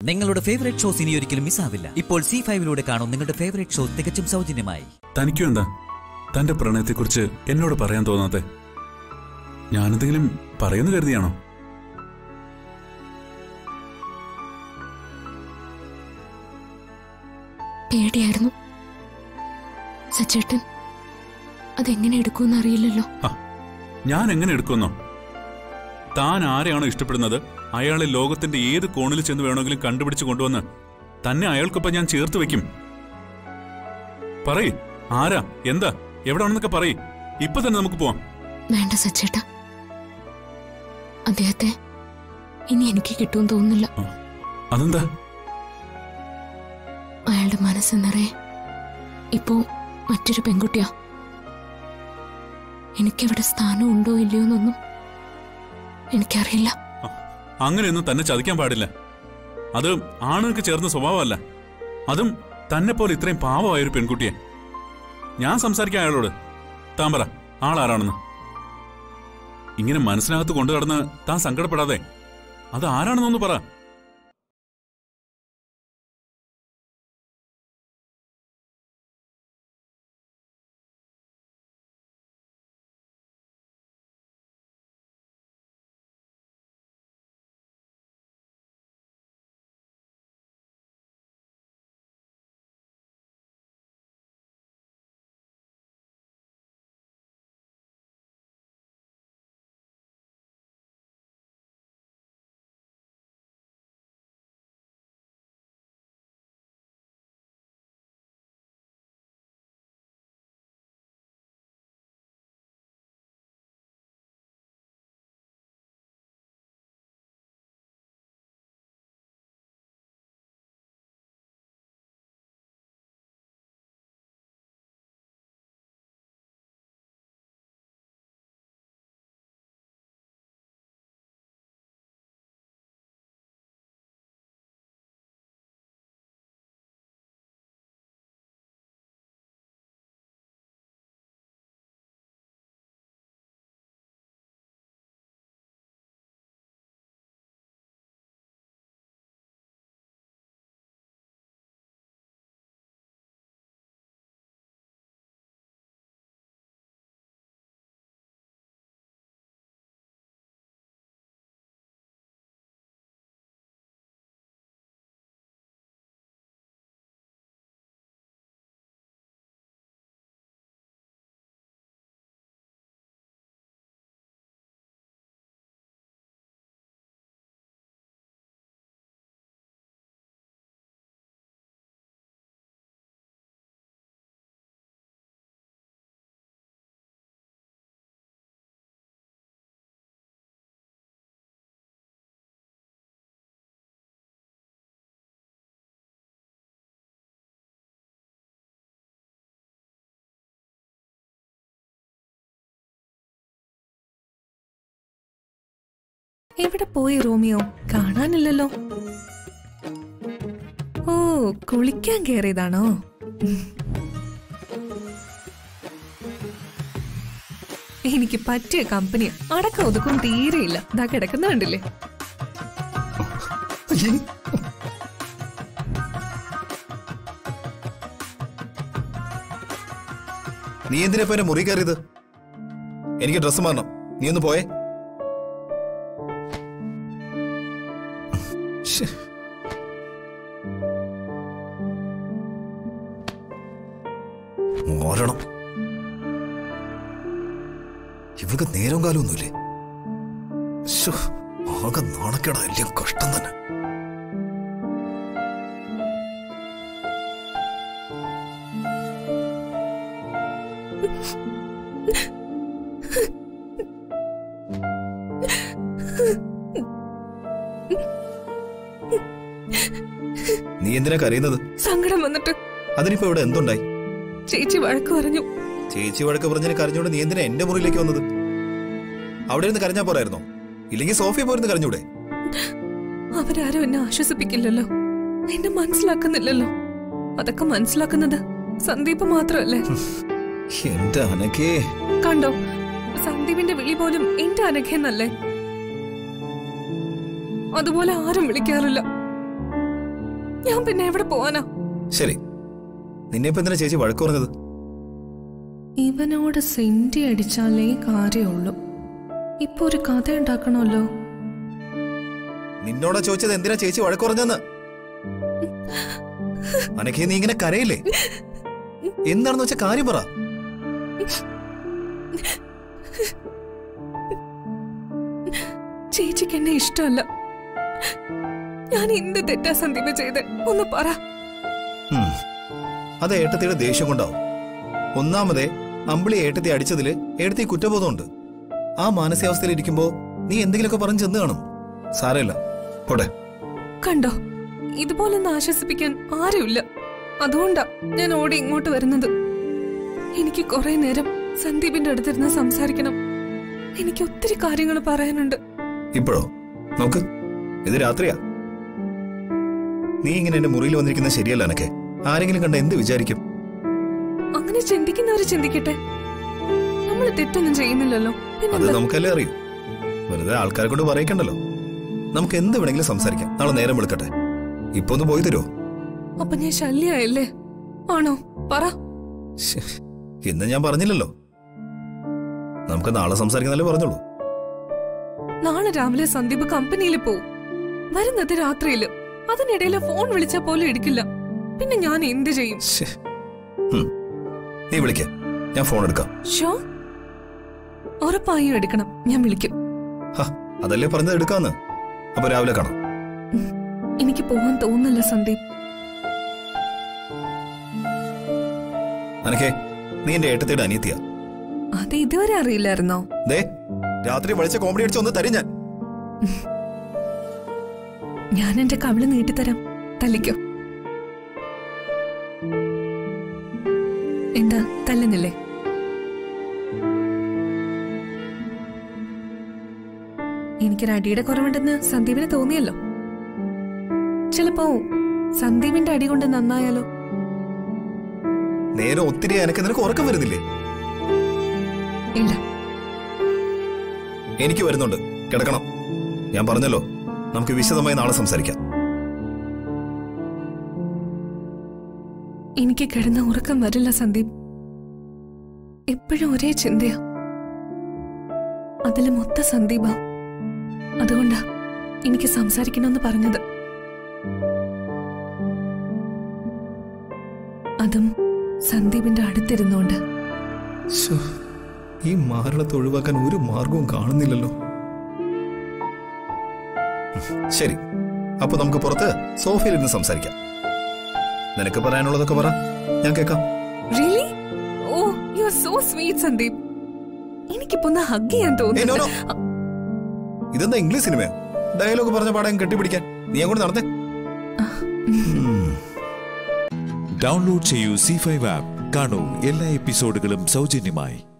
നിങ്ങളുടെ favourite shows ഇനി ഒരിക്കലും മിസ്സാവില്ല ഇപ്പോൾ സി ഫൈവിലൂടെ കാണും നിങ്ങളുടെ ഫേവറേറ്റ് ഷോ തികച്ചും സൗജന്യമായി തനിക്കും എന്താ തന്റെ പ്രണയത്തെക്കുറിച്ച് എന്നോട് പറയാൻ തോന്നാത്തെ ഞാനെന്തെങ്കിലും പറയുന്നു കരുതിയാണോ പേടിയായിരുന്നു സച്ചേട്ടൻ അതെങ്ങനെ എടുക്കുമെന്ന് അറിയില്ലല്ലോ ഹ, ഞാൻ എങ്ങനെ എടുക്കുന്നോ താൻ ആരെയാണോ ഇഷ്ടപ്പെടുന്നത് അയാളെ ലോകത്തിന്റെ ഏത് കോണിൽ ചെന്ന് വേണമെങ്കിലും കണ്ടുപിടിച്ച് കൊണ്ടുവന്ന് തന്നെ അയാൾക്കൊപ്പം ഞാൻ ചേർത്ത് വെക്കും പറയ് ആരാ എന്താ എവിടാണെന്നൊക്കെ പറയ് ഇപ്പൊ തന്നെ നമുക്ക് പോവാം വേണ്ട സച്ചേട്ട അദ്ദേഹത്തെ ഇനി എനിക്ക് കിട്ടുമെന്ന് തോന്നുന്നില്ല അതെന്താ അയാളുടെ മനസ്സ് നിറയെ ഇപ്പോ മറ്റൊരു പെൺകുട്ടിയാ എനിക്കെവിടെ സ്ഥാനം ഉണ്ടോ ഇല്ലയോ എന്നൊന്നും എനിക്കറിയില്ല അങ്ങനെയൊന്നും തന്നെ ചതിക്കാൻ പാടില്ല അത് ആണുങ്ങൾക്ക് ചേർന്ന സ്വഭാവമല്ല അതും തന്നെ പോലെ ഇത്രയും പാവമായ ഒരു പെൺകുട്ടിയെ ഞാൻ സംസാരിക്കാം അയാളോട് താൻ പറ ആളാരാണെന്ന് ഇങ്ങനെ മനസ്സിനകത്ത് കൊണ്ടു കടന്ന് താൻ സങ്കടപ്പെടാതെ അത് ആരാണെന്നൊന്ന് പറ എവിടെ പോയി റോമിയോ കാണാനില്ലല്ലോ ഓ കുളിക്കാൻ കേറിയതാണോ ഉം. എനിക്ക് പറ്റിയ കമ്പനി അടക്കം ഒതുക്കും തീരെയില്ല ദാ കിടക്കുന്ന കണ്ടില്ലേ നീ എന്തിനാ ഇപ്പൊ എന്റെ മുറി കയറിയത് എനിക്ക് ഡ്രസ്സ് മാറണം നീ ഒന്ന് പോയേ ശ്ശെ. മാറണം ഇവൾക്ക് നേരവും കാലമൊന്നുമില്ലേ ശ്ശോ, ആകെ നാണക്കേടാ വലിയ കഷ്ടം തന്നെ നീ എന്തിനാ കരയുന്നത് സങ്കടം വന്നിട്ട് അതിനിപ്പോ ഇവിടെ എന്തുണ്ടായി ചേച്ചി വഴക്ക് പറഞ്ഞു ചേച്ചി വഴക്ക് പറഞ്ഞതിന് കരഞ്ഞോണ്ട് നീ എന്തിനാ എന്റെ മുറിയിലേക്ക് വന്നത് അവിടെ ഇരുന്ന് കരഞ്ഞാ പോരായിരുന്നോ ഇല്ലെങ്കിൽ സോഫിയ പോയിരുന്ന് കരഞ്ഞൂടെ അവരാരും എന്നെ ആശ്വസിപ്പിക്കില്ലല്ലോ എന്നെ മനസ്സിലാക്കുന്നില്ലല്ലോ അതൊക്കെ മനസ്സിലാക്കുന്നത് സന്ദീപ് മാത്രമല്ലേ എന്റെ അനക്കേ കണ്ടോ സന്ദീപിന്റെ വിളി പോലും എന്റെ അനഘയെന്നല്ലേ അതുപോലെ ആരും വിളിക്കാറില്ല ഞാൻ പിന്നെ എവിടെ പോവാനാ ശരി നിന്നെ ഇപ്പൊ എന്തിനാ ചേച്ചി വഴക്ക് പറഞ്ഞത് ഇവനോട് സെന്റി അടിച്ചാലേ കാര്യമുള്ളൂ ഇപ്പൊ ഒരു കഥ ഉണ്ടാക്കണമല്ലോ നിന്നോടാ ചോദിച്ചത് എന്തിനാ ചേച്ചി വഴക്ക് പറഞ്ഞെന്ന് അനക്കേ നീ ഇങ്ങനെ കരയില്ലേ എന്താണെന്ന് വെച്ച കാര്യം പറ ചേച്ചിക്ക് എന്നെ ഇഷ്ടമല്ല ഞാൻ എന്ത് തെറ്റാ സന്ദീപ ചെയ്ത് ഒന്ന് പറ ഉം. അത് ഏട്ടത്തിയുടെ ദേഷ്യം കൊണ്ടാവും ഒന്നാമതേ അമ്പിളി ഏട്ടത്തി അടിച്ചതില് ഏട്ടത്തി കുറ്റബോധമുണ്ട് ആ മാനസികാവസ്ഥയിൽ ഇരിക്കുമ്പോ നീ എന്തെങ്കിലുമൊക്കെ പറഞ്ഞു ചെന്ന് കാണും സാരമില്ല പോട്ടെ കണ്ടോ ഇതുപോലൊന്ന് ആശ്വസിപ്പിക്കാൻ ആരുമില്ല അതുകൊണ്ടാ ഞാൻ ഓടി ഇങ്ങോട്ട് വരുന്നത് എനിക്ക് കുറെ നേരം സന്ദീപിന്റെ അടുത്തിരുന്ന് സംസാരിക്കണം എനിക്ക് ഒത്തിരി കാര്യങ്ങൾ പറയാനുണ്ട് ഇപ്പോഴോ നോക്ക് ഇത് രാത്രിയാ നീ ഇങ്ങനെ എന്റെ മുറിയിൽ വന്നിരിക്കുന്നത് ശരിയല്ല എനക്ക് ആരെങ്കിലും കണ്ട എന്ത് വിചാരിക്കും അങ്ങനെ ചിന്തിക്കുന്നവര് ചിന്തിക്കട്ടെ നമ്മൾ തെറ്റൊന്നും ചെയ്യുന്നില്ലല്ലോ അത് പിന്നെന്താ നമുക്കല്ലേ അറിയൂ വെറുതെ ആൾക്കാരെ കൊണ്ട് പറയിക്കണ്ടല്ലോ നമുക്ക് എന്ത് വേണമെങ്കിലും സംസാരിക്കാം നാളെ നേരം വിളിക്കട്ടെ ഇപ്പൊ ഒന്ന് പോയി തരുമോ അപ്പൊ ഞാൻ ശല്യായല്ലേ ആണോ പറ ശ്ശെ, ഇന്ന് ഞാൻ പറഞ്ഞില്ലല്ലോ നമുക്ക് നാളെ സംസാരിക്കുന്നല്ലേ പറഞ്ഞോളൂ നാളെ രാവിലെ സന്ദീപ് കമ്പനിയിൽ പോവും വരുന്നത് രാത്രിയില് അതിനിടയില് ഫോൺ വിളിച്ചാ പോലും എടുക്കില്ല പിന്നെ ഞാൻ എന്ത് ചെയ്യും ശ്ശെ. ഉം. നീ വിളിക്ക ഞാൻ ഫോൺ എടുക്കാം ഷോ ഉറപ്പായും എടുക്കണം ഞാൻ വിളിക്കും ഹ, അതല്ലേ പറഞ്ഞത് എടുക്കാന്ന് അപ്പൊ രാവിലെ കാണാം എനിക്ക് പോവാൻ തോന്നുന്നില്ല സന്ദീപ് അനക്കേ നീ എന്റെ ഏട്ടത്തിയുടെ അനിയത്തിയാ അത് ഇതുവരെ അറിയില്ലായിരുന്നോ ദേ രാത്രി വിളിച്ച കോമഡി അടിച്ച് ഒന്ന് തരും ഞാൻ ഞാൻ എന്റെ കവിള് നീട്ടിത്തരാം തല്ലിക്കോ എന്താ തല്ലുന്നില്ലേ എനിക്കൊരു അടിയുടെ കുറവുണ്ടെന്ന് സന്ദീപിന് തോന്നിയല്ലോ ചിലപ്പോ സന്ദീപിന്റെ അടി കൊണ്ട് നന്നായാലോ നേരെ ഒത്തിരി എനക്ക് നിനക്ക് ഉറക്കം വരുന്നില്ലേ ഇല്ല എനിക്ക് വരുന്നുണ്ട് കിടക്കണം ഞാൻ പറഞ്ഞല്ലോ നമുക്ക് വിശദമായി നാളെ സംസാരിക്കാം എനിക്ക് കിടന്ന ഉറക്കം വരില്ല സന്ദീപ് എപ്പോഴും ഒരേ ചിന്തയാ അതില് മൊത്ത സന്ദീപ അതുകൊണ്ടാ എനിക്ക് സംസാരിക്കണമെന്ന് പറഞ്ഞത് അതും സന്ദീപിന്റെ അടുത്തിരുന്നോണ്ട് ശ്ശോ, ഈ മാരണത്തെ ഒഴിവാക്കാൻ ഒരു മാർഗവും കാണുന്നില്ലല്ലോ ഉം, ശരി അപ്പൊ നമുക്ക് പുറത്ത് സോഫയിൽ ഇരുന്ന് സംസാരിക്കാം നിനക്ക് പറയാനുള്ളതൊക്കെ പറ ഞാൻ കേൾക്കാം really oh you are so sweet Sandeep എനിക്കിപ്പോ ഒന്ന് ഹഗ് ചെയ്യാൻ ഏയ്, no, തോന്നുന്നു no. ഇതെന്താ ഇംഗ്ലീഷ് സിനിമയോ ഡയലോഗ് പറഞ്ഞ പാടാൻ കെട്ടിപ്പിടിക്കാൻ നീ അങ്ങോട്ട് നടന്നേ ഉം. ഡൗൺലോഡ് ചെയ്യൂ സി ഫൈവ് ആപ്പ് കാണൂ എല്ലാ എപ്പിസോഡുകളും സൗജന്യമായി